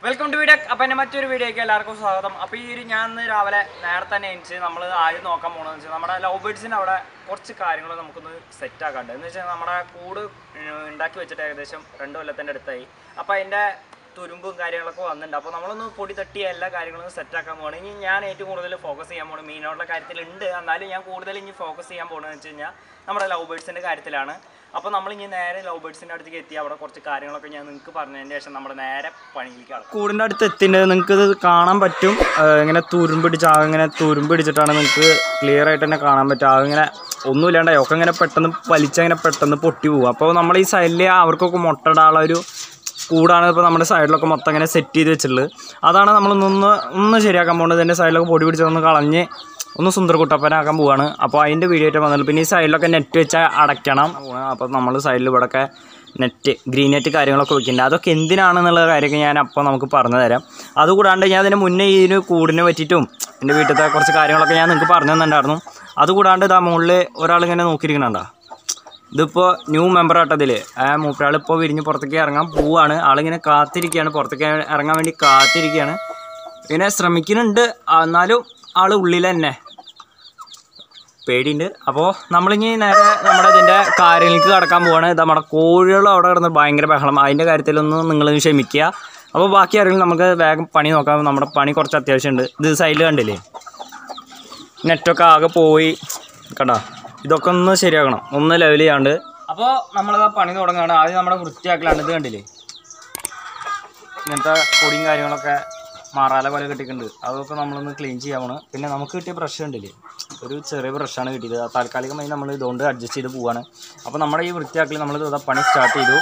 welcome to video അപ്പം എൻ്റെ മറ്റൊരു വീഡിയോയ്ക്ക് എല്ലാവർക്കും സ്വാഗതം അപ്പോൾ ഈ ഒരു ഞാൻ ഇന്ന് രാവിലെ നേരത്തെ തന്നെ എണിച്ച് നമ്മൾ ആദ്യം നോക്കാൻ പോകണമെന്ന് വെച്ചാൽ നമ്മുടെ ലവ് ബേഡ്സിൻ്റെ അവിടെ കുറച്ച് കാര്യങ്ങൾ നമുക്കൊന്ന് സെറ്റ് ആക്കാണ്ട് എന്ന് വെച്ചാൽ നമ്മുടെ കൂട് ഉം, ഉണ്ടാക്കി വെച്ചിട്ട് ഏകദേശം രണ്ട് കൊല്ലത്തിൻ്റെ അടുത്തായി അപ്പോൾ അതിൻ്റെ തുരുമ്പും കാര്യങ്ങളൊക്കെ വന്നിട്ടുണ്ട് അപ്പോൾ നമ്മളൊന്ന് പൊടി തട്ടിയ എല്ലാ കാര്യങ്ങളും സെറ്റ് ആക്കാൻ പോകണം ഇനി ഞാൻ ഏറ്റവും കൂടുതൽ ഫോക്കസ് ചെയ്യാൻ പോകുന്നത് മീനോടുള്ള കാര്യത്തിലുണ്ട് എന്നാലും ഞാൻ കൂടുതൽ ഇനി ഫോക്കസ് ചെയ്യാൻ പോകുന്നതെന്ന് വെച്ച് കഴിഞ്ഞാൽ നമ്മുടെ ലവ് ബേഡ്സിൻ്റെ കാര്യത്തിലാണ് അപ്പോൾ നമ്മൾ ഇനി നേരെ ലവ് ബേഡ്സിൻ്റെ അടുത്തേക്ക് എത്തി അവിടെ കുറച്ച് കാര്യങ്ങളൊക്കെ ഞാൻ നിങ്ങൾക്ക് പറഞ്ഞതിന് ശേഷം നമ്മൾ നേരെ പണിയിലേക്ക് കടക്കും കൂടിൻ്റെ അടുത്ത് എത്തിയിട്ട് നിങ്ങൾക്ക് ഇത് കാണാൻ പറ്റും ഏഹ് ഇങ്ങനെ തുരുമ്പിടിച്ച് ആകെ ഇങ്ങനെ തുരുമ്പിടിച്ചിട്ടാണ് നിങ്ങൾക്ക് ക്ലിയർ ആയിട്ട് തന്നെ കാണാൻ പറ്റും ആകെ ഇങ്ങനെ ഒന്നുമില്ലാണ്ടായി ഒക്കെ ഇങ്ങനെ പെട്ടെന്ന് വലിച്ചങ്ങനെ പെട്ടെന്ന് പൊട്ടി പോകും അപ്പോൾ നമ്മൾ ഈ സൈഡിൽ അവർക്കൊക്കെ മുട്ടടാനുള്ള ഒരു കൂടാണ് ഇപ്പോൾ നമ്മുടെ സൈഡിലൊക്കെ മൊത്തം ഇങ്ങനെ സെറ്റ് ചെയ്ത് വെച്ചിട്ടുള്ളത് അതാണ് നമ്മളൊന്നൊന്ന് ഒന്ന് ശരിയാക്കാൻ പോകുന്നത് ഇതിൻ്റെ സൈഡിലൊക്കെ പൊടി പിടിച്ചതൊന്ന് കളഞ്ഞ് ഒന്ന് സുന്ദര കുട്ടപ്പനാക്കാൻ പോവാണ് അപ്പോൾ അതിൻ്റെ വീഡിയോ ആയിട്ട് വന്നത് പിന്നെ ഈ സൈഡിലൊക്കെ നെറ്റ് വെച്ച് അടയ്ക്കണം അപ്പോൾ നമ്മൾ സൈഡിൽ ഇവിടെയൊക്കെ നെറ്റ് ഗ്രീൻ നെറ്റ് കാര്യങ്ങളൊക്കെ വെക്കുന്നുണ്ട് അതൊക്കെ എന്തിനാണെന്നുള്ള കാര്യമൊക്കെ ഞാൻ അപ്പോൾ നമുക്ക് പറഞ്ഞു തരാം അതുകൂടാണ്ട് ഞാൻ അതിന് മുന്നേ ഇതിന് കൂടിനെ പറ്റിയിട്ടും എൻ്റെ വീട്ടിലത്തെ കുറച്ച് കാര്യങ്ങളൊക്കെ ഞാൻ നിങ്ങൾക്ക് പറഞ്ഞു തന്നിട്ടുണ്ടായിരുന്നു അതുകൂടാണ്ട് ഇതാ മുകളിൽ ഒരാളിങ്ങനെ നോക്കിയിരിക്കണുണ്ടോ ഇതിപ്പോൾ ന്യൂ മെമ്പർ ആട്ടതിൽ ആ മൂപ്പരാൾ ഇപ്പോൾ വിരിഞ്ഞ് പുറത്തേക്ക് ഇറങ്ങാൻ പോവാണ് ആളിങ്ങനെ കാത്തിരിക്കുകയാണ് പുറത്തേക്ക് ഇറങ്ങാൻ വേണ്ടി കാത്തിരിക്കുകയാണ് ഇങ്ങനെ ശ്രമിക്കുന്നുണ്ട് എന്നാലും ആൾ ഉള്ളിൽ തന്നെ പേടിയുണ്ട് അപ്പോൾ നമ്മളിനി നേരെ നമ്മുടെ ഇതിൻ്റെ കാര്യങ്ങൾക്ക് കടക്കാൻ പോവാണ് ഇത് നമ്മുടെ കോഴികൾ അവിടെ കിടന്ന് ഭയങ്കര ബഹളം അതിൻ്റെ കാര്യത്തിലൊന്നും നിങ്ങൾ ക്ഷമിക്കുക അപ്പോൾ ബാക്കി ആരെങ്കിലും നമുക്ക് വേഗം പണി നോക്കാം നമ്മുടെ പണി കുറച്ച് അത്യാവശ്യമുണ്ട് ഇത് സൈഡിൽ കണ്ടില്ലേ നെറ്റൊക്കെ ആകെ പോയി കണ്ടോ ഇതൊക്കെ ഒന്ന് ശരിയാക്കണം ഒന്ന് ലെവൽ ചെയ്യാണ്ട് അപ്പോൾ നമ്മളത് പണി തുടങ്ങുകയാണ് ആദ്യം നമ്മുടെ വൃത്തിയാക്കലാണ് ഇത് കണ്ടില്ലേ ഇങ്ങനത്തെ പൊടിയും കാര്യങ്ങളൊക്കെ മാറാല പോലെ കിട്ടിയിട്ടുണ്ട് അതൊക്കെ നമ്മളൊന്ന് ക്ലീൻ ചെയ്യാൻ പോണ് പിന്നെ നമുക്ക് കിട്ടിയ ബ്രഷ് ഉണ്ടല്ലേ ഒരു ചെറിയ ബ്രഷാണ് കിട്ടിയത് ആ താൽക്കാലികമായി നമ്മൾ ഇതുകൊണ്ട് അഡ്ജസ്റ്റ് ചെയ്ത് പോവാണ് അപ്പോൾ നമ്മുടെ ഈ വൃത്തിയാക്കൽ നമ്മൾ ഇതാ പണി സ്റ്റാർട്ട് ചെയ്തു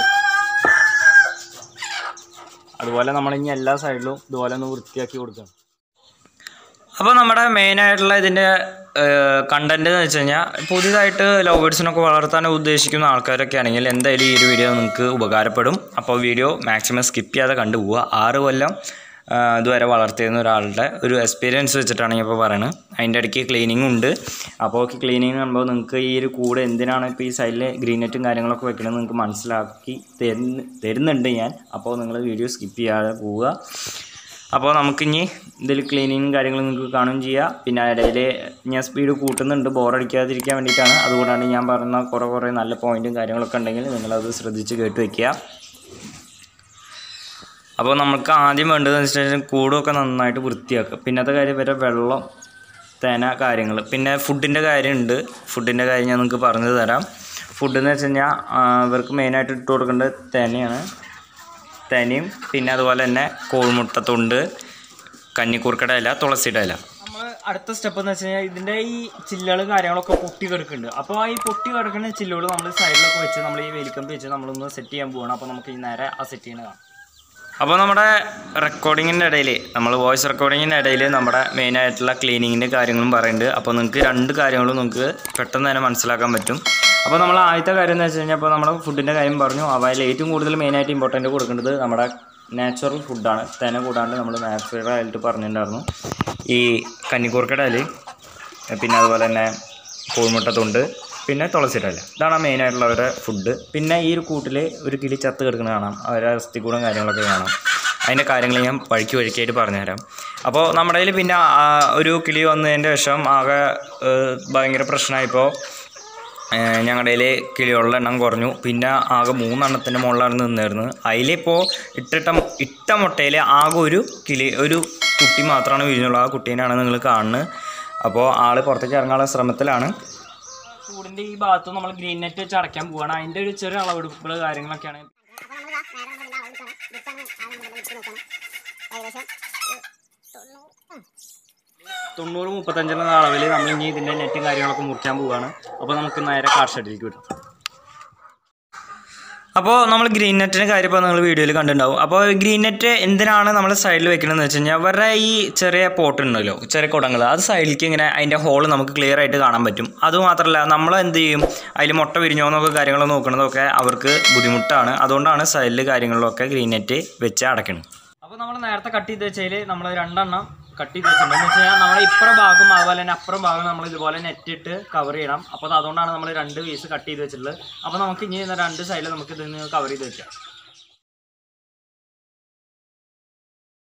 അതുപോലെ നമ്മൾ ഇനി എല്ലാ സൈഡിലും ഇതുപോലെ ഒന്ന് വൃത്തിയാക്കി കൊടുക്കണം അപ്പോൾ നമ്മുടെ മെയിനായിട്ടുള്ള ഇതിൻ്റെ കണ്ടന്റ് എന്ന് വെച്ച് കഴിഞ്ഞാൽ പുതിയതായിട്ട് ലവ് ബേഡ്സിനൊക്കെ വളർത്താൻ ഉദ്ദേശിക്കുന്ന ആൾക്കാരൊക്കെ ആണെങ്കിൽ എന്തായാലും ഈ ഒരു വീഡിയോ നിങ്ങൾക്ക് ഉപകാരപ്പെടും അപ്പോൾ വീഡിയോ മാക്സിമം സ്കിപ്പ് ചെയ്യാതെ കണ്ടുപോവുക ആറ് കൊല്ലം ആ, ഇതുവരെ വളർത്തിയിരുന്ന ഒരാളുടെ ഒരു എക്സ്പീരിയൻസ് വെച്ചിട്ടാണ് ഞാൻ ഇപ്പോൾ പറയുന്നത് അതിൻ്റെ ഇടയ്ക്ക് ക്ലീനിങ് ഉണ്ട് അപ്പോൾ ക്ലീനിങ് കാണുമ്പോൾ നിങ്ങൾക്ക് ഈ ഒരു കൂടെ എന്തിനാണ് ഇപ്പോൾ ഈ സൈഡിൽ ഗ്രീൻ നെറ്റും കാര്യങ്ങളൊക്കെ വെക്കണമെന്ന് നിങ്ങൾക്ക് മനസ്സിലാക്കി തരുന്ന തരുന്നുണ്ട് ഞാൻ അപ്പോൾ നിങ്ങൾ വീഡിയോ സ്കിപ്പ് ചെയ്യാതെ പോവുക അപ്പോൾ നമുക്കിനി ഇതിൽ ക്ലീനിങ്ങും കാര്യങ്ങളും നിങ്ങൾക്ക് കാണുകയും ചെയ്യാം പിന്നെ ഇടയിൽ ഞാൻ സ്പീഡ് കൂട്ടുന്നുണ്ട് ബോറടിക്കാതിരിക്കാൻ വേണ്ടിയിട്ടാണ് അതുകൊണ്ടാണ് ഞാൻ പറയുന്ന കുറേ കുറേ നല്ല പോയിൻറ്റും കാര്യങ്ങളൊക്കെ ഉണ്ടെങ്കിൽ നിങ്ങളത് ശ്രദ്ധിച്ച് കേട്ട് വയ്ക്കുക അപ്പോൾ നമുക്ക് ആദ്യം വേണ്ടതെന്ന് വെച്ചിട്ടുണ്ടെങ്കിൽ കൂടൊക്കെ നന്നായിട്ട് വൃത്തിയാക്കുക പിന്നത്തെ കാര്യം വരെ വെള്ളം തേന കാര്യങ്ങൾ പിന്നെ ഫുഡിൻ്റെ കാര്യമുണ്ട് ഫുഡിൻ്റെ കാര്യം ഞാൻ നിങ്ങൾക്ക് പറഞ്ഞു തരാം ഫുഡ് എന്ന് വെച്ച് കഴിഞ്ഞാൽ ആ, ഇവർക്ക് മെയിനായിട്ട് ഇട്ട് കൊടുക്കേണ്ടത് തേനയാണ് തേനയും പിന്നെ അതുപോലെ തന്നെ കോഴിമുട്ടത്തുണ്ട് കഞ്ഞിക്കൂർക്കയുടെ ഇല തുളസിയുടെ ഇല നമ്മൾ അടുത്ത സ്റ്റെപ്പ് എന്ന് വെച്ച് കഴിഞ്ഞാൽ ഇതിൻ്റെ ഈ ചില്ലുകൾ കാര്യങ്ങളൊക്കെ പൊട്ടി കിടക്കുന്നുണ്ട് അപ്പോൾ ഈ പൊട്ടി കിടക്കുന്ന ചില്ലുകൾ നമ്മൾ സൈഡിലൊക്കെ വെച്ച് നമ്മൾ ഈ വേലിക്കമ്പ് വെച്ച് നമ്മളൊന്ന് സെറ്റ് ചെയ്യാൻ പോവാണ് അപ്പോൾ നമുക്ക് ഈ നേരെ ആ സെറ്റ് ചെയ്യുന്നത് കാണാം അപ്പോൾ നമ്മുടെ റെക്കോർഡിങ്ങിൻ്റെ ഇടയിൽ നമ്മൾ വോയിസ് റെക്കോർഡിങ്ങിൻ്റെ ഇടയിൽ നമ്മുടെ മെയിനായിട്ടുള്ള ക്ലീനിങ്ങിൻ്റെ കാര്യങ്ങളും പറയുന്നുണ്ട് അപ്പോൾ നിങ്ങൾക്ക് രണ്ട് കാര്യങ്ങളും നിങ്ങൾക്ക് പെട്ടെന്ന് തന്നെ മനസ്സിലാക്കാൻ പറ്റും അപ്പോൾ നമ്മൾ ആദ്യത്തെ കാര്യം എന്ന് വെച്ച് കഴിഞ്ഞാൽ അപ്പോൾ നമ്മുടെ ഫുഡിൻ്റെ കാര്യം പറഞ്ഞു അവയിൽ ഏറ്റവും കൂടുതൽ മെയിനായിട്ട് ഇമ്പോർട്ടൻ്റ് കൊടുക്കേണ്ടത് നമ്മുടെ നാച്ചുറൽ ഫുഡാണ് തേന കൂടാണ്ട് നമ്മൾ നാച്ചുറൽ ആയിട്ട് പറഞ്ഞിട്ടുണ്ടായിരുന്നു ഈ കന്നിക്കൂർക്കയുടെ ഇല പിന്നെ അതുപോലെ തന്നെ കോഴിമുട്ടത്തുണ്ട് പിന്നെ തുളസിയുടെ ഇല ഇതാണ് മെയിനായിട്ടുള്ള അവരുടെ ഫുഡ് പിന്നെ ഈ ഒരു കൂട്ടിൽ ഒരു കിളി ചത്ത് കിടക്കുന്നത് കാണാം അവരുടെ അസ്ഥികൂടം കാര്യങ്ങളൊക്കെ കാണാം അതിൻ്റെ കാര്യങ്ങൾ ഞാൻ വഴിക്ക് വഴിക്കായിട്ട് പറഞ്ഞുതരാം അപ്പോൾ നമ്മുടെ കയ്യിൽ പിന്നെ ആ ഒരു കിളി വന്നതിൻ്റെ ശേഷം ആകെ ഏഹ്, ഭയങ്കര പ്രശ്നമായപ്പോൾ ഞങ്ങളുടെ കയ്യിൽ കിളികളുടെ എണ്ണം കുറഞ്ഞു പിന്നെ ആകെ മൂന്നെണ്ണത്തിൻ്റെ മുകളിലാണ് നിന്നിരുന്നത് അതിലിപ്പോൾ ഇട്ടിട്ട ഇട്ട മുട്ടയിൽ ആകെ ഒരു കിളി ഒരു കുട്ടി മാത്രമാണ് വിരിഞ്ഞുള്ളൂ ആ കുട്ടീനാണ് നിങ്ങൾ കാണുന്നത് അപ്പോൾ ആൾ പുറത്തേക്ക് ഇറങ്ങാനുള്ള ശ്രമത്തിലാണ് കൂടിൻ്റെ ഈ ഭാഗത്ത് നമ്മൾ ഗ്രീൻ നെറ്റ് വെച്ച് അടയ്ക്കാൻ പോവുകയാണ് അതിൻ്റെ ഒരു ചെറിയ അളവെടുപ്പുകൾ കാര്യങ്ങളൊക്കെയാണ് തൊണ്ണൂറ് മുപ്പത്തഞ്ചെന്ന അളവിൽ നമ്മൾ ഇനി ഇതിൻ്റെ നെറ്റും കാര്യങ്ങളൊക്കെ മുറിക്കാൻ പോവുകയാണ് അപ്പോൾ നമുക്ക് നേരെ കാർ ഷെഡിലേക്ക് വിടാം അപ്പോൾ നമ്മൾ ഗ്രീൻ നെറ്റിൻ്റെ കാര്യം ഇപ്പോൾ നിങ്ങൾ വീഡിയോയിൽ കണ്ടിട്ടുണ്ടാവും അപ്പോൾ ഗ്രീൻ നെറ്റ് എന്തിനാണ് നമ്മൾ സൈഡിൽ വെക്കണമെന്ന് വെച്ച് കഴിഞ്ഞാൽ അവരുടെ ഈ ചെറിയ പോട്ട് ഉണ്ടല്ലോ ചെറിയ കുടങ്ങൾ അത് സൈഡിലേക്ക് ഇങ്ങനെ അതിൻ്റെ ഹോൾ നമുക്ക് ക്ലിയർ ആയിട്ട് കാണാൻ പറ്റും അതുമാത്രമല്ല നമ്മൾ എന്ത് ചെയ്യും അതിൽ മുട്ട വിരിഞ്ഞോ എന്നൊക്കെ കാര്യങ്ങൾ നോക്കണതൊക്കെ അവർക്ക് ബുദ്ധിമുട്ടാണ് അതുകൊണ്ടാണ് സൈഡിൽ കാര്യങ്ങളിലൊക്കെ ഗ്രീൻ നെറ്റ് വെച്ച് അടയ്ക്കണം അപ്പോൾ നമ്മൾ നേരത്തെ കട്ട് ചെയ്ത് വെച്ചാൽ നമ്മൾ രണ്ടെണ്ണം കട്ട് ചെയ്ത് വെച്ചിട്ടുണ്ട് എന്ന് വെച്ച് കഴിഞ്ഞാൽ നമ്മുടെ ഇപ്പുറം ഭാഗം അതുപോലെ തന്നെ അപ്പുറം ഭാഗം നമ്മൾ ഇതുപോലെ നെറ്റ് ഇട്ട് കവർ ചെയ്യണം അപ്പോൾ അത് അതുകൊണ്ടാണ് നമ്മൾ രണ്ട് പീസ് കട്ട് ചെയ്ത് വെച്ചിട്ടുള്ളത് അപ്പോൾ നമുക്ക് ഇനി രണ്ട് സൈഡിൽ നമുക്ക് ഇതിന് കവർ ചെയ്ത് വെക്കാം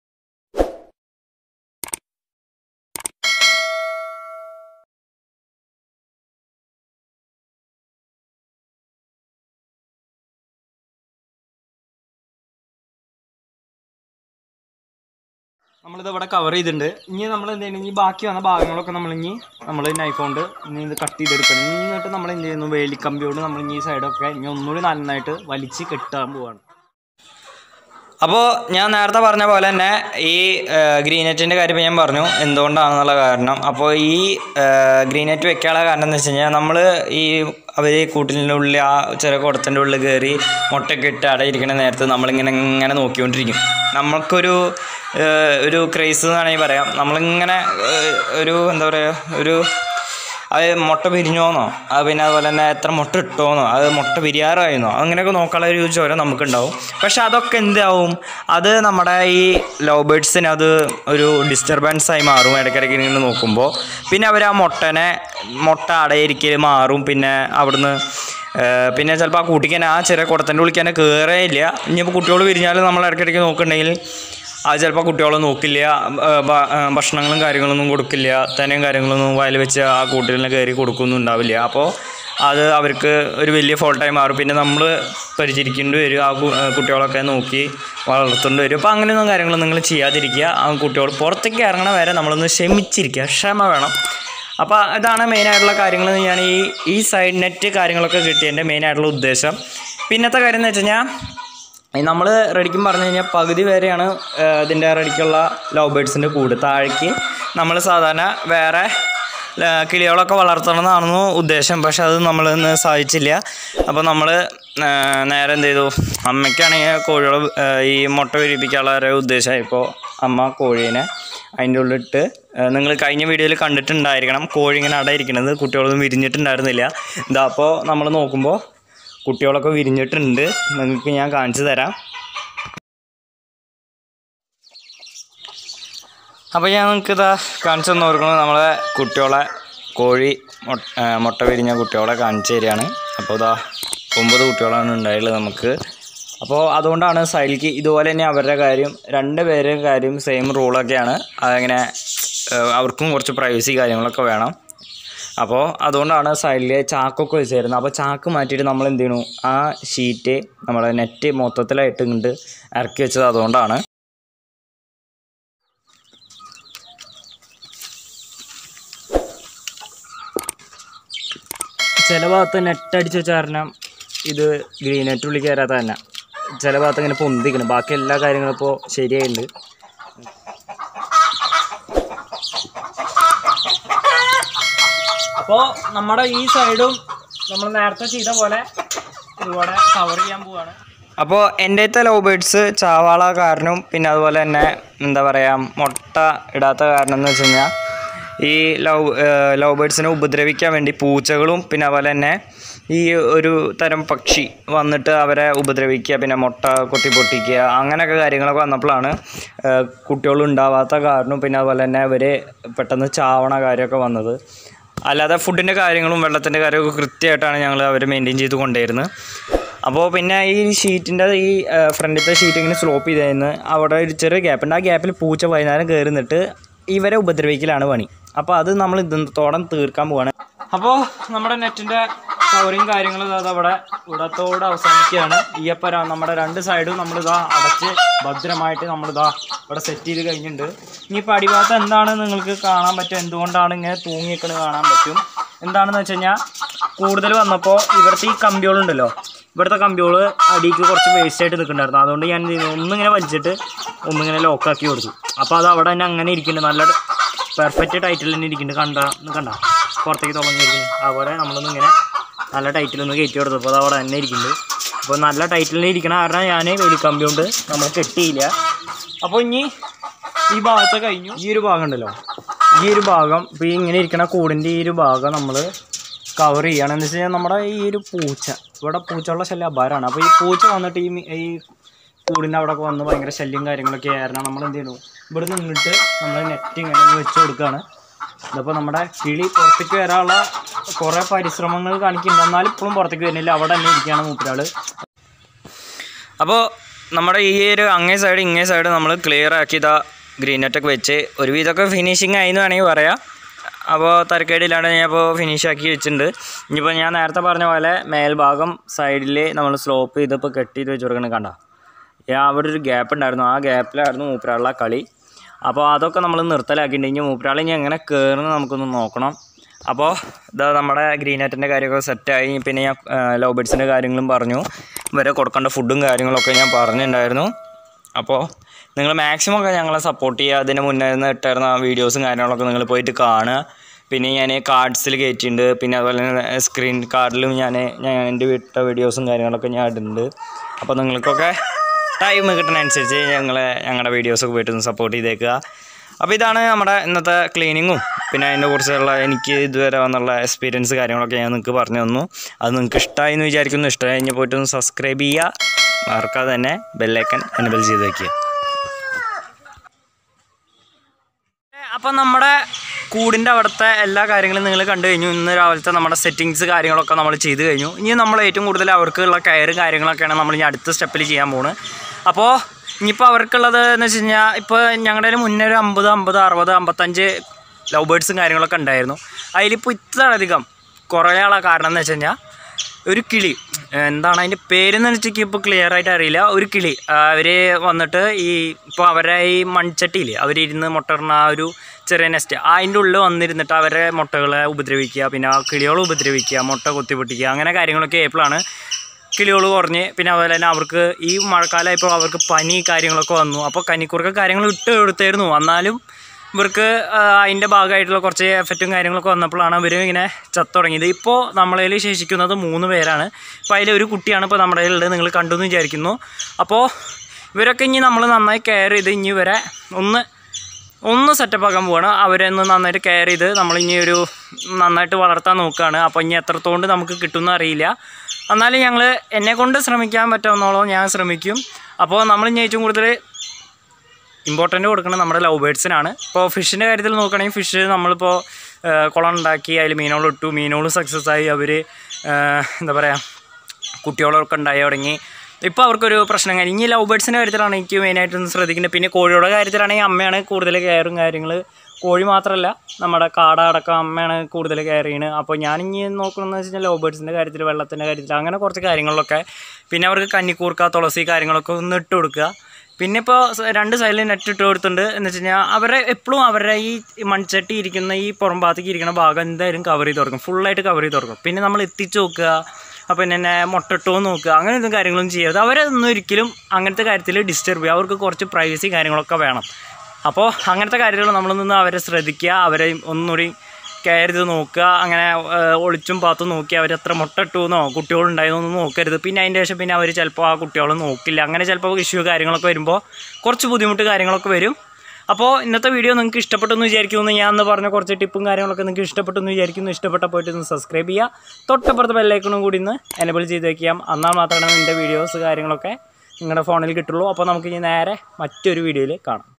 നമ്മളിത് ഇവിടെ കവർ ചെയ്തിട്ടുണ്ട് ഇനി നമ്മൾ എന്ത് ചെയ്യണം ഇനി ബാക്കി വന്ന ഭാഗങ്ങളൊക്കെ നമ്മൾ ഇനി നമ്മൾ നൈഫ് കൊണ്ട് ഇനി ഇത് കട്ട് ചെയ്തെടുക്കണം ഇനി എന്നിട്ട് നമ്മൾ എന്ത് ചെയ്യുന്നു വേലിക്കമ്പിയോട് നമ്മൾ ഇനി ഈ സൈഡൊക്കെ ഇനി ഒന്നുകൂടി നന്നായിട്ട് വലിച്ച് കെട്ടാൻ പോവാണ് അപ്പോൾ ഞാൻ നേരത്തെ പറഞ്ഞ പോലെ തന്നെ ഈ ഗ്രീൻ നെറ്റിൻ്റെ കാര്യം ഞാൻ പറഞ്ഞു എന്തുകൊണ്ടാണെന്നുള്ള കാരണം അപ്പോൾ ഈ ഗ്രീൻ നെറ്റ് വെക്കാനുള്ള കാരണം എന്ന് വെച്ച് കഴിഞ്ഞാൽ നമ്മൾ ഈ അവർ കൂട്ടിൻ്റെ ഉള്ളിൽ ആ ചെറിയ കുടത്തിൻ്റെ ഉള്ളിൽ കയറി മുട്ടയൊക്കെ ഇട്ട് അടയിരിക്കുന്ന നേരത്ത് നമ്മളിങ്ങനെ ഇങ്ങനെ നോക്കിക്കൊണ്ടിരിക്കും നമ്മൾക്കൊരു ഏഹ്, ഒരു ക്രേസ് എന്ന് വേണമെങ്കിൽ പറയാം നമ്മളിങ്ങനെ ഏഹ്, ഒരു എന്താ പറയുക ഒരു അത് മുട്ട പിരിഞ്ഞോന്നോ അത് പിന്നെ അതുപോലെ തന്നെ എത്ര മുട്ട ഇട്ടോന്നോ അത് മുട്ട പിരിയാറായിരുന്നോ അങ്ങനെയൊക്കെ നോക്കാനുള്ള ഒരു ചോരം നമുക്കുണ്ടാവും പക്ഷെ അതൊക്കെ എന്താവും അത് നമ്മുടെ ഈ ലവ് ബേഡ്സിന് അത് ഒരു ഡിസ്റ്റർബൻസ് ആയി മാറും ഇടയ്ക്കിടയ്ക്ക് ഇങ്ങനെ നോക്കുമ്പോൾ പിന്നെ അവർ ആ മുട്ടനെ മുട്ട അടയിരിക്കൽ മാറും പിന്നെ അവിടുന്ന് ഏഹ് പിന്നെ ചിലപ്പോൾ ആ കുട്ടിക്ക് തന്നെ ആ ചെറിയ കുടത്തിൻ്റെ ഉള്ളിൽ തന്നെ കയറേ ഇല്ല ഇനിയിപ്പോൾ കുട്ടികൾ വിരിഞ്ഞാലും നമ്മൾ ഇടയ്ക്കിടയ്ക്ക് നോക്കുന്നുണ്ടെങ്കിൽ അത് ചിലപ്പോൾ കുട്ടികളെ നോക്കില്ല ആ, ഭ- ആ, ഭക്ഷണങ്ങളും കാര്യങ്ങളൊന്നും കൊടുക്കില്ല തന്നെയും കാര്യങ്ങളൊന്നും വയൽ വെച്ച് ആ കൂട്ടിലിനെ കയറി കൊടുക്കൊന്നും ഉണ്ടാവില്ല അപ്പോൾ അത് അവർക്ക് ഒരു വലിയ ഫോൾട്ടായി മാറും പിന്നെ നമ്മൾ പരിചരിക്കേണ്ടി വരും ആ കു- ആ, കുട്ടികളൊക്കെ നോക്കി വളർത്തേണ്ടി വരും അപ്പോൾ അങ്ങനെയൊന്നും കാര്യങ്ങളൊന്നും നിങ്ങൾ ചെയ്യാതിരിക്കുക ആ കുട്ടികൾ പുറത്തേക്ക് ഇറങ്ങണ വരെ നമ്മളൊന്ന് ക്ഷമിച്ചിരിക്കുക ക്ഷമ വേണം അപ്പോൾ ഇതാണ് മെയിനായിട്ടുള്ള കാര്യങ്ങൾ ഞാൻ ഈ ഈ സൈഡ് നെറ്റ് കാര്യങ്ങളൊക്കെ കിട്ടിയതിൻ്റെ മെയിനായിട്ടുള്ള ഉദ്ദേശം പിന്നത്തെ കാര്യം എന്ന് വെച്ച് കഴിഞ്ഞാൽ നമ്മൾ റെഡിക്കും പറഞ്ഞു കഴിഞ്ഞാൽ പകുതി വരെയാണ് ആ, ഇതിൻ്റെ റെഡിക്കുള്ള ലവ് ബേഡ്സിൻ്റെ കൂട് താഴേക്ക് നമ്മൾ സാധാരണ വേറെ ആ, കിളികളൊക്കെ വളർത്തണം എന്നാണെന്നു ഉദ്ദേശം പക്ഷെ അത് നമ്മളിന്ന് സാധിച്ചില്ല അപ്പോൾ നമ്മൾ നേരെ എന്ത് ചെയ്തു അമ്മയ്ക്കാണെങ്കിൽ കോഴികളെ ആ, ഈ മുട്ട വിരിപ്പിക്കാനുള്ള ഒരു ഉദ്ദേശമായപ്പോൾ അമ്മ കോഴീനെ അതിൻ്റെ ഉള്ളിട്ട് നിങ്ങൾ കഴിഞ്ഞ വീഡിയോയിൽ കണ്ടിട്ടുണ്ടായിരിക്കണം കോഴി ഇങ്ങനെ അടയിരിക്കണത് കുട്ടികളൊന്നും വിരിഞ്ഞിട്ടുണ്ടായിരുന്നില്ല ഇതാ അപ്പോൾ നമ്മൾ നോക്കുമ്പോൾ കുട്ടികളൊക്കെ വിരിഞ്ഞിട്ടുണ്ട് നിങ്ങൾക്ക് ഞാൻ കാണിച്ചു തരാം അപ്പോൾ ഞാൻ നിങ്ങൾക്ക് ഇതാ കാണിച്ചു തന്നു ഓർക്കണം നമ്മളെ കുട്ടികളെ കോഴി മൊ- ആ, മുട്ട വിരിഞ്ഞ കുട്ടികളെ കാണിച്ചു തരികയാണ് അപ്പോൾ ഇതാ ഒമ്പത് കുട്ടികളാണ് ഉണ്ടായുള്ളത് നമുക്ക് അപ്പോൾ അതുകൊണ്ടാണ് സൈലിക്ക് ഇതുപോലെ തന്നെ അവരുടെ കാര്യം രണ്ട് പേരുടെ കാര്യം സെയിം റൂളൊക്കെയാണ് അതങ്ങനെ ആ, അവർക്കും കുറച്ച് പ്രൈവസി കാര്യങ്ങളൊക്കെ വേണം അപ്പോൾ അതുകൊണ്ടാണ് സൈഡിൽ ചാക്കൊക്കെ വെച്ചായിരുന്നത് അപ്പോൾ ചാക്ക് മാറ്റിയിട്ട് നമ്മൾ എന്ത് ചെയ്യണു ആ ഷീറ്റ് നമ്മളെ നെറ്റ് മൊത്തത്തിലായിട്ട് ഇങ്ങോട്ട് ഇറക്കി വെച്ചത് അതുകൊണ്ടാണ് ചില ഭാഗത്ത് നെറ്റ് അടിച്ച് വെച്ച കാരണം ഇത് ഗ്രീൻ നെറ്റ് ഉള്ളിൽ കയറാത്ത തന്നെ ചില ഭാഗത്ത് ഇങ്ങനെ പൊന്തിക്കണം ബാക്കി എല്ലാ കാര്യങ്ങളും ഇപ്പോൾ ശരിയായിട്ടുണ്ട് അപ്പോൾ നമ്മുടെ ഈ സൈഡും നമ്മൾ നേരത്തെ ചെയ്ത പോലെ ഇതുപോലെ കവർ ചെയ്യാൻ പോവാണ് അപ്പോൾ എൻ്റെ അടുത്ത ലവ് ബേഡ്സ് ചാവാള കാരണവും പിന്നെ അതുപോലെ തന്നെ എന്താ പറയുക മുട്ട ഇടാത്ത കാരണം എന്ന് വെച്ച് കഴിഞ്ഞാൽ ഈ ലവ് ലവ് ബേഡ്സിനെ ഉപദ്രവിക്കാൻ വേണ്ടി പൂച്ചകളും പിന്നെ അതുപോലെ തന്നെ ഈ ഒരു തരം പക്ഷി വന്നിട്ട് അവരെ ഉപദ്രവിക്കുക പിന്നെ മുട്ട കൊത്തി പൊട്ടിക്കുക അങ്ങനെയൊക്കെ കാര്യങ്ങളൊക്കെ വന്നപ്പോഴാണ് കുട്ടികൾ ഉണ്ടാവാത്ത കാരണവും പിന്നെ അതുപോലെ തന്നെ അവർ പെട്ടെന്ന് ചാവണ കാര്യമൊക്കെ വന്നത് അല്ലാതെ ഫുഡിൻ്റെ കാര്യങ്ങളും വെള്ളത്തിൻ്റെ കാര്യമൊക്കെ കൃത്യമായിട്ടാണ് ഞങ്ങൾ അവർ മെയിൻറ്റെയിൻ ചെയ്ത് കൊണ്ടുവരുന്നത് അപ്പോൾ പിന്നെ ഈ ഷീറ്റിൻ്റെ ഈ ഫ്രണ്ടിലത്തെ ഷീറ്റ് ഇങ്ങനെ സ്ലോപ്പ് ചെയ്തായിരുന്നു അവിടെ ഒരു ചെറിയ ഗ്യാപ്പ് ഉണ്ട് ആ ഗ്യാപ്പിൽ പൂച്ച വൈകുന്നേരം കയറി നിന്നിട്ട് ഇവരെ ഉപദ്രവിക്കലാണ് പണി അപ്പോൾ അത് നമ്മൾ ഇന്നത്തോടെ തീർക്കാൻ പോവാണ് അപ്പോൾ നമ്മുടെ നെറ്റിൻ്റെ കവറിങ് കാര്യങ്ങളും അത് അവിടെ ഇവിടത്തോടെ അവസാനിക്കുകയാണ് ഈ അപ്പം നമ്മുടെ രണ്ട് സൈഡും നമ്മളിതാ അടച്ച് ഭദ്രമായിട്ട് നമ്മളിതാ ഇവിടെ സെറ്റ് ചെയ്ത് കഴിഞ്ഞിട്ടുണ്ട് ഇനിയിപ്പോൾ അടിഭാഗത്ത് എന്താണ് നിങ്ങൾക്ക് കാണാൻ പറ്റും എന്തുകൊണ്ടാണ് ഇങ്ങനെ തൂങ്ങിക്കണ് കാണാൻ പറ്റും എന്താണെന്ന് വെച്ച് കഴിഞ്ഞാൽ കൂടുതൽ വന്നപ്പോൾ ഇവിടുത്തെ ഈ കമ്പികളുണ്ടല്ലോ ഇവിടുത്തെ കമ്പികൾ അടിക്ക് കുറച്ച് വേസ്റ്റ് ആയിട്ട് നിൽക്കുന്നുണ്ടായിരുന്നു അതുകൊണ്ട് ഞാൻ എന്ത് ചെയ്തു ഒന്നിങ്ങനെ വലിച്ചിട്ട് ഒന്നിങ്ങനെ ലോക്കാക്കി കൊടുത്തു അപ്പോൾ അത് അവിടെ തന്നെ അങ്ങനെ ഇരിക്കുന്നുണ്ട് നല്ല പെർഫെക്റ്റ് ടൈറ്റിൽ തന്നെ ഇരിക്കുന്നുണ്ട് കണ്ട കണ്ട പുറത്തേക്ക് തുറന്നിരിക്കുന്നു അതുപോലെ നമ്മളൊന്ന് ഇങ്ങനെ നല്ല ടൈറ്റിലൊന്ന് കയറ്റി കൊടുത്തപ്പോൾ അത് അവിടെ തന്നെ ഇരിക്കുന്നുണ്ട് അപ്പോൾ നല്ല ടൈറ്റിൽ ഇരിക്കണ കാരണം ഞാൻ വെലിക്കമ്പി കൊണ്ട് നമ്മൾ കെട്ടിയില്ല അപ്പോൾ ഇനി ഈ ഭാഗത്ത് കഴിഞ്ഞു ഈ ഒരു ഭാഗം ഉണ്ടല്ലോ ഈ ഒരു ഭാഗം ഇപ്പോൾ ഈ ഇങ്ങനെ ഇരിക്കണ കൂടിൻ്റെ ഈ ഒരു ഭാഗം നമ്മൾ കവർ ചെയ്യണം എന്ന് വെച്ച് കഴിഞ്ഞാൽ നമ്മുടെ ഈ ഒരു പൂച്ച ഇവിടെ പൂച്ചയുള്ള ശല്യം അപാരമാണ് അപ്പോൾ ഈ പൂച്ച വന്നിട്ട് ഈ മി- ഈ കൂടിൻ്റെ അവിടെ വന്ന് ഭയങ്കര ശല്യം കാര്യങ്ങളൊക്കെ ആയിരുന്നു നമ്മൾ എന്ത് ചെയ്യുന്നു ഇവിടെ നിന്നിട്ട് നമ്മൾ നെറ്റ് ഇങ്ങനെ ഒന്ന് വെച്ച് കൊടുക്കുകയാണ് ഇതിപ്പോൾ നമ്മുടെ കിളി പുറത്തേക്ക് വരാനുള്ള കുറേ പരിശ്രമങ്ങൾ കാണിക്കുന്നുണ്ട് എന്നാലും ഇപ്പോഴും പുറത്തേക്ക് വരുന്നില്ല അവിടെ തന്നെ ഇരിക്കുകയാണ് മൂപ്പരാൾ അപ്പോൾ നമ്മുടെ ഈ ഒരു അങ്ങേ സൈഡ് ഇങ്ങേ സൈഡ് നമ്മൾ ക്ലിയർ ആക്കിയതാ ഗ്രീൻ നെറ്റൊക്കെ വെച്ച് ഒരുവിധമൊക്കെ ഫിനിഷിങ് ആയി എന്ന് വേണമെങ്കിൽ പറയാം അപ്പോൾ തരക്കേടില്ലാണ്ട് ഞാൻ ഇപ്പോൾ ഫിനിഷ് ആക്കി വെച്ചിട്ടുണ്ട് ഇനിയിപ്പോൾ ഞാൻ നേരത്തെ പറഞ്ഞ പോലെ മേൽഭാഗം സൈഡിൽ നമ്മൾ സ്ലോപ്പ് ചെയ്തപ്പോൾ കെട്ടി ചെയ്ത് വെച്ച് കൊടുക്കണം കണ്ട അവിടെ ഒരു ഗ്യാപ്പ് ഉണ്ടായിരുന്നു ആ ഗ്യാപ്പിലായിരുന്നു മൂപ്പരാളുള്ള കളി അപ്പോൾ അതൊക്കെ നമ്മൾ നിർത്തലാക്കിയിട്ടുണ്ട് ഇനി മൂപ്പരാൾ ഇനി എങ്ങനെ കയറുന്നത് നമുക്കൊന്ന് നോക്കണം അപ്പോൾ ഇതാ നമ്മുടെ ഗ്രീൻ നെറ്റിൻ്റെ കാര്യമൊക്കെ സെറ്റായി പിന്നെ ഞാൻ ലവ് ബേഡ്സിൻ്റെ കാര്യങ്ങളും പറഞ്ഞു ഇവരെ കൊടുക്കേണ്ട ഫുഡും കാര്യങ്ങളൊക്കെ ഞാൻ പറഞ്ഞിട്ടുണ്ടായിരുന്നു അപ്പോൾ നിങ്ങൾ മാക്സിമം ഒക്കെ ഞങ്ങളെ സപ്പോർട്ട് ചെയ്യുക അതിന് മുന്നേ നിന്ന് ഇട്ടായിരുന്ന വീഡിയോസും കാര്യങ്ങളൊക്കെ നിങ്ങൾ പോയിട്ട് കാണുക പിന്നെ ഞാൻ കാർഡ്സിൽ കയറ്റിയിട്ടുണ്ട് പിന്നെ അതുപോലെ തന്നെ സ്ക്രീൻ കാർഡിലും ഞാൻ ഞാൻ എൻ്റെ വീട്ടിലെ വീഡിയോസും കാര്യങ്ങളൊക്കെ ഞാൻ ഇടുന്നുണ്ട് അപ്പോൾ നിങ്ങൾക്കൊക്കെ ടൈം കിട്ടുന്ന അനുസരിച്ച് ഞങ്ങളെ ഞങ്ങളുടെ വീഡിയോസൊക്കെ പോയിട്ട് ഒന്ന് സപ്പോർട്ട് ചെയ്തേക്കുക അപ്പോൾ ഇതാണ് നമ്മുടെ ഇന്നത്തെ ക്ലീനിങ്ങും പിന്നെ അതിനെ കുറിച്ചുള്ള എനിക്ക് ഇതുവരെ വന്നുള്ള എക്സ്പീരിയൻസ് കാര്യങ്ങളൊക്കെ ഞാൻ നിങ്ങൾക്ക് പറഞ്ഞു തന്നു അത് നിങ്ങൾക്ക് ഇഷ്ടമായി എന്ന് വിചാരിക്കുന്നു ഇഷ്ടമായി കഴിഞ്ഞ് പോയിട്ട് ഒന്ന് സബ്സ്ക്രൈബ് ചെയ്യുക മറക്കാതെ തന്നെ ബെല്ലൈക്കൻ എനബിൾ ചെയ്ത് വയ്ക്കുക അപ്പം നമ്മുടെ കൂടിൻ്റെ അവിടുത്തെ എല്ലാ കാര്യങ്ങളും നിങ്ങൾ കണ്ടു കഴിഞ്ഞു ഇന്ന് രാവിലത്തെ നമ്മുടെ സെറ്റിങ്സ് കാര്യങ്ങളൊക്കെ നമ്മൾ ചെയ്ത് കഴിഞ്ഞു ഇനി നമ്മൾ ഏറ്റവും കൂടുതൽ അവർക്കുള്ള കയറും കാര്യങ്ങളൊക്കെയാണ് നമ്മൾ ഇനി അടുത്ത സ്റ്റെപ്പിൽ ചെയ്യാൻ പോകുന്നത് അപ്പോൾ ഇനിയിപ്പോൾ അവർക്കുള്ളത് എന്ന് വെച്ച് കഴിഞ്ഞാൽ ഇപ്പോൾ ഞങ്ങളുടെ കയ്യിൽ മുന്നേ ഒരു അമ്പത് അമ്പത് അറുപത് അമ്പത്തഞ്ച് ലവ് ബേഡ്സും കാര്യങ്ങളൊക്കെ ഉണ്ടായിരുന്നു അതിലിപ്പോൾ ഇത്രയധികം കുറേ ആളെ കാരണം എന്ന് വെച്ച് കഴിഞ്ഞാൽ ഒരു കിളി എന്താണ് അതിൻ്റെ പേരെന്ന് വെച്ചിട്ട് ഇപ്പോൾ ക്ലിയർ ആയിട്ട് അറിയില്ല ഒരു കിളി അവർ വന്നിട്ട് ഈ ഇപ്പോൾ അവരെ ഈ മൺചട്ടിയില്ലേ അവരിരുന്ന് മുട്ടറിന ആ ഒരു ചെറിയ നെസ്റ്റ് അതിൻ്റെ ഉള്ളിൽ വന്നിരുന്നിട്ട് അവരെ മുട്ടകളെ ഉപദ്രവിക്കുക പിന്നെ ആ കിളികളെ ഉപദ്രവിക്കുക മുട്ട കൊത്തി പൊട്ടിക്കുക അങ്ങനെ കാര്യങ്ങളൊക്കെ ആയപ്പോഴാണ് കിളികൾ കുറഞ്ഞ് പിന്നെ അതുപോലെ തന്നെ അവർക്ക് ഈ മഴക്കാലമായപ്പോൾ അവർക്ക് പനി കാര്യങ്ങളൊക്കെ വന്നു അപ്പോൾ കനിക്കുറുക്ക കാര്യങ്ങൾ ഇട്ട് കൊടുത്തായിരുന്നു എന്നാലും ഇവർക്ക് ആ, അതിൻ്റെ ഭാഗമായിട്ടുള്ള കുറച്ച് എഫക്റ്റും കാര്യങ്ങളൊക്കെ വന്നപ്പോഴാണ് ഇവർ ഇങ്ങനെ ചത്തു തുടങ്ങിയത് ഇപ്പോൾ നമ്മളതിൽ ശേഷിക്കുന്നത് മൂന്ന് പേരാണ് അപ്പോൾ അതിൽ ഒരു കുട്ടിയാണ് ഇപ്പോൾ നമ്മുടെ കയ്യിലുള്ളത് നിങ്ങൾ കണ്ടു എന്ന് വിചാരിക്കുന്നു അപ്പോൾ ഇവരൊക്കെ ഇനി നമ്മൾ നന്നായി കെയർ ചെയ്ത് ഇനി ഇവരെ ഒന്ന് ഒന്ന് സെറ്റപ്പ് ആക്കാൻ പോവാണ് അവരെ ഒന്ന് നന്നായിട്ട് കെയർ ചെയ്ത് നമ്മൾ ഇനി ഒരു നന്നായിട്ട് വളർത്താൻ നോക്കുകയാണ് അപ്പോൾ ഇനി എത്രത്തോണ്ട് നമുക്ക് കിട്ടുമെന്ന് അറിയില്ല എന്നാലും ഞങ്ങൾ എന്നെ കൊണ്ട് ശ്രമിക്കാൻ പറ്റാവുന്നോളം ഞാൻ ശ്രമിക്കും അപ്പോൾ നമ്മൾ ഇനി ഏറ്റവും കൂടുതൽ ഇമ്പോർട്ടൻ്റ് കൊടുക്കുന്നത് നമ്മുടെ ലവ് ബേഡ്സിനാണ് ഇപ്പോൾ ഫിഷിൻ്റെ കാര്യത്തിൽ നോക്കുകയാണെങ്കിൽ ഫിഷ് നമ്മളിപ്പോൾ ആ, കുളം ഉണ്ടാക്കി അതിൽ മീനുകൾ ഇട്ടു മീനുകൾ സക്സസ് ആയി അവർ എന്താ പറയുക കുട്ടികളൊക്കെ ഉണ്ടായി തുടങ്ങി ഇപ്പോൾ അവർക്കൊരു പ്രശ്നം കഴിഞ്ഞ് ഇനി ലവ് ബേഡ്സിൻ്റെ കാര്യത്തിലാണ് എനിക്ക് മെയിനായിട്ടൊന്ന് ശ്രദ്ധിക്കുന്നത് പിന്നെ കോഴിയുടെ കാര്യത്തിലാണെങ്കിൽ അമ്മയാണ് കൂടുതൽ കെയറും കാര്യങ്ങൾ കോഴി മാത്രമല്ല നമ്മുടെ കാട അടക്കം അമ്മയാണ് കൂടുതൽ കെയർ ചെയ്യുന്നത് അപ്പോൾ ഞാനിനി നോക്കണമെന്ന് വെച്ച് കഴിഞ്ഞാൽ ലവ് ബേഡ്സിൻ്റെ കാര്യത്തിൽ വെള്ളത്തിൻ്റെ കാര്യത്തിൽ അങ്ങനെ കുറച്ച് കാര്യങ്ങളിലൊക്കെ പിന്നെ അവർക്ക് കന്നിക്കൂർക്ക തുളസി കാര്യങ്ങളൊക്കെ ഒന്ന് ഇട്ട് കൊടുക്കുക പിന്നെ ഇപ്പോൾ രണ്ട് സൈഡിൽ നെറ്റ് ഇട്ട് കൊടുത്തിട്ടുണ്ട് എന്ന് വെച്ച് കഴിഞ്ഞാൽ അവരെ എപ്പോഴും അവരുടെ ഈ മൺചട്ടി ഇരിക്കുന്ന ഈ പുറം ഭാഗത്തേക്ക് ഇരിക്കുന്ന ഭാഗം എന്തായാലും കവർ ചെയ്ത് കൊടുക്കും ഫുള്ളായിട്ട് കവർ ചെയ്ത് കൊടുക്കും പിന്നെ നമ്മൾ എത്തിച്ച് നോക്കുക അപ്പോൾ പിന്നെ മുട്ടട്ടോ നോക്കുക അങ്ങനെ ഒന്നും കാര്യങ്ങളൊന്നും ചെയ്യരുത് അവരൊന്നും ഒരിക്കലും അങ്ങനത്തെ കാര്യത്തിൽ ഡിസ്റ്റർബ് ചെയ്യുക അവർക്ക് കുറച്ച് പ്രൈവസി കാര്യങ്ങളൊക്കെ വേണം അപ്പോൾ അങ്ങനത്തെ കാര്യങ്ങൾ നമ്മളൊന്ന് അവരെ ശ്രദ്ധിക്കുക അവരെ ഒന്നുകൂടി കെയർ ചെയ്ത് നോക്കുക അങ്ങനെ ഏഹ്, ഒളിച്ചും പാത്തും നോക്കി അവർ എത്ര മുട്ട ഇട്ടുവെന്നോ കുട്ടികളുണ്ടായെന്നൊന്നും നോക്കരുത് പിന്നെ അതിൻ്റെ ശേഷം പിന്നെ അവർ ചിലപ്പോൾ ആ കുട്ടികളെ നോക്കില്ല അങ്ങനെ ചിലപ്പോൾ ഇഷ്യൂ കാര്യങ്ങളൊക്കെ വരുമ്പോൾ കുറച്ച് ബുദ്ധിമുട്ട് കാര്യങ്ങളൊക്കെ വരും അപ്പോൾ ഇന്നത്തെ വീഡിയോ നിങ്ങൾക്ക് ഇഷ്ടപ്പെട്ടെന്ന് വിചാരിക്കുമെന്ന് ഞാൻ അന്ന് പറഞ്ഞ കുറച്ച് ടിപ്പും കാര്യങ്ങളൊക്കെ നിങ്ങൾക്ക് ഇഷ്ടപ്പെട്ടെന്ന് വിചാരിക്കുന്നു ഇഷ്ടപ്പെട്ട പോയിട്ട് ഒന്ന് സബ്സ്ക്രൈബ് ചെയ്യുക തൊട്ടപ്പുറത്ത് ബെല്ലൈക്കണും കൂടി ഒന്ന് എനബിൾ ചെയ്ത് വയ്ക്കാം എന്നാൽ മാത്രമേ എൻ്റെ വീഡിയോസ് കാര്യങ്ങളൊക്കെ നിങ്ങളുടെ ഫോണിൽ കിട്ടുള്ളൂ അപ്പോൾ നമുക്ക് ഇനി നേരെ മറ്റൊരു വീഡിയോയിൽ കാണാം